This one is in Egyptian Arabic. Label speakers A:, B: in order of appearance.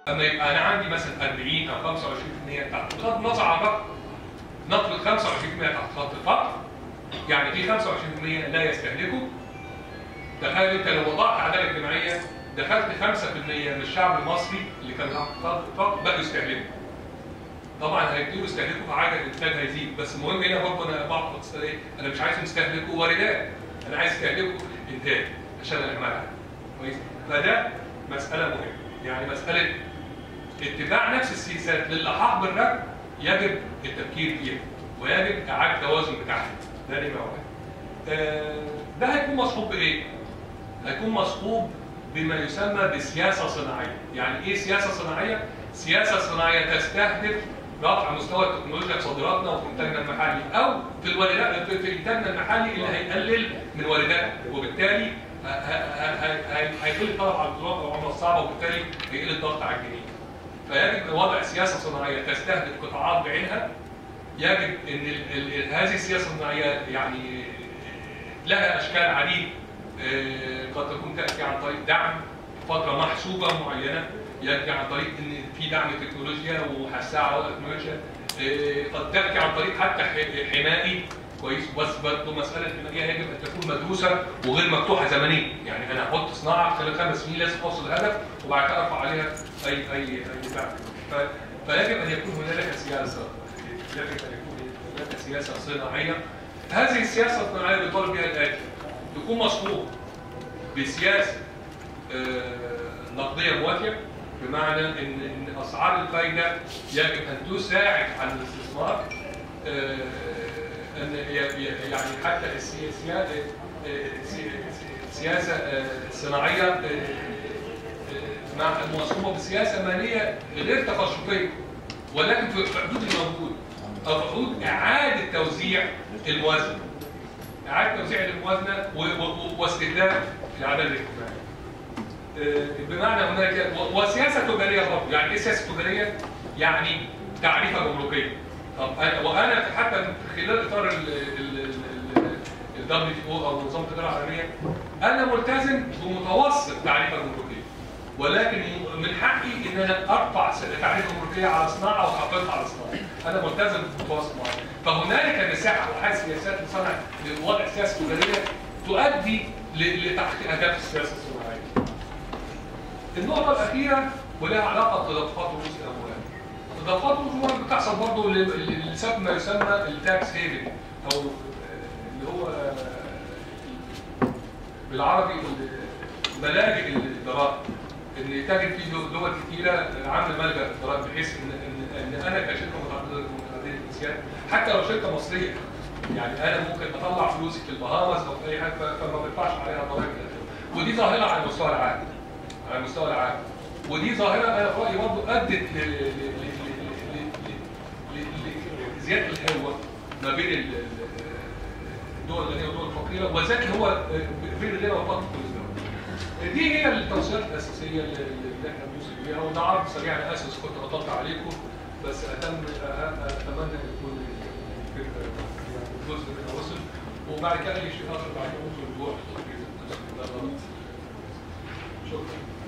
A: اما يبقى انا عندي مثلا 40 او 25% تحت بغض النظر عن الرقم نفرض 25% تحت خط الفقر يعني في 25% لا يستهلكوا تخيل انت لو وضعت عداله اجتماعيه دخلت 5% من الشعب المصري اللي كان تحت خط الفقر بقوا يستهلكوا طبعا هيبتدوا يستهلكوا فعدد الانتاج هيزيد بس المهم هنا برضه انا بعض ايه انا مش عايزهم يستهلكوا واردات انا عايز يستهلكوا انتاج عشان الاعمال كويس فده مساله مهمه يعني مساله اتباع نفس السياسات للحاق بالركب يجب التفكير فيها ويجب اعاده التوازن بتاعها ده نمره واحد آه، ده هيكون مصحوب بايه؟ هيكون مصحوب بما يسمى بسياسه صناعيه، يعني ايه سياسه صناعيه؟ سياسه صناعيه تستهدف رفع مستوى التكنولوجيا في صادراتنا وفي انتاجنا المحلي او في الواردات في في انتاجنا المحلي اللي هيقلل من وارداتنا وبالتالي ه- ه- ه- ه- هيقل الطلب على الدولار والعمله الصعبه وبالتالي هيقل الضغط على الجنيه. فيجب وضع سياسه صناعيه تستهدف قطاعات بعينها يجب ان ال- ال- هذه السياسه الصناعيه يعني لها اشكال عديده آه، قد تكون تاتي عن طريق دعم فتره محسوبه معينه ياتي عن طريق ان في دعم تكنولوجيا وحثها على التكنولوجيا آه، قد تاتي عن طريق حتى ح- حمائي كويس بس برضه مساله الحمايه يجب ان تكون مدروسه وغير مفتوحه زمنيا يعني انا احط صناعه خلال خمس سنين لازم اوصل الهدف وبعد كده ارفع عليها اي اي اي دعم ف- فيجب ان يكون هنالك سياسه يجب ان يكون هناك سياسه صناعيه هذه السياسه الصناعيه بيطالب بها الاتي يكون مصحوب بسياسه آه، نقديه مواتيه بمعنى ان ان اسعار الفايده يجب ان تساعد على الاستثمار آه، ان ي- ي- يعني حتى السياسه السياسه آه، الصناعيه آه، آه، مع المصحوبه بسياسه ماليه غير تقشفيه ولكن في في حدود الموجود او في حدود اعاده توزيع الموازنه اعاده توزيع الموازنه و- و- واستهداف العداله الاجتماعيه آه، بمعنى هناك و- وسياسه تجاريه برضه يعني ايه سياسه تجاريه؟ يعني تعريفه جمركيه طب أنا وانا حتى خلال اطار الدبليو تي او او نظام التجاره العالميه انا ملتزم بمتوسط تعريفه جمركيه ولكن من حقي ان انا ارفع تعريفه جمركيه على صناعه واخفضها على صناعه انا ملتزم بمتوسط معين فهنالك مساحه وحال سياسات لصنع لوضع سياسه تجاريه تؤدي ل- لتحقيق اهداف السياسه الصناعيه النقطة الأخيرة ولها علاقة بتدفقات رؤوس الأموال. تدفقات رؤوس الأموال بتحصل برضه ل- ل- لسبب ما يسمى التاكس هيفن أو آه، اللي هو آه، بالعربي ال- ملاجئ الضرائب. إن تجد في دو- دول كتيرة عاملة ملجأ للضرائب بحيث إن إن إن أنا كشركة متعددة متعددة الجنسيات حتى لو شركة مصرية يعني أنا ممكن أطلع فلوسي في البهامز أو في أي حاجة ف- فما بدفعش عليها ضرائب ودي ظاهرة على المستوى العام. على المستوى العام ودي ظاهره انا في رايي برضه ادت ل- ل- ل- ل- ل- ل- ل- لزياده الهوه ما بين ال- ال- الدول الغنيه والدول الفقيره وذلك هو بين الغنى والفقر في كل الدول. دي هي التوصيات الاساسيه اللي اللي احنا بنوصل بيها وده عرض سريع انا اسف كنت قطعت عليكم بس اتم اتمنى ان يكون الفكره يعني جزء منها وصل وبعد كده اي شيء اخر بعد كده ممكن نروح شكرا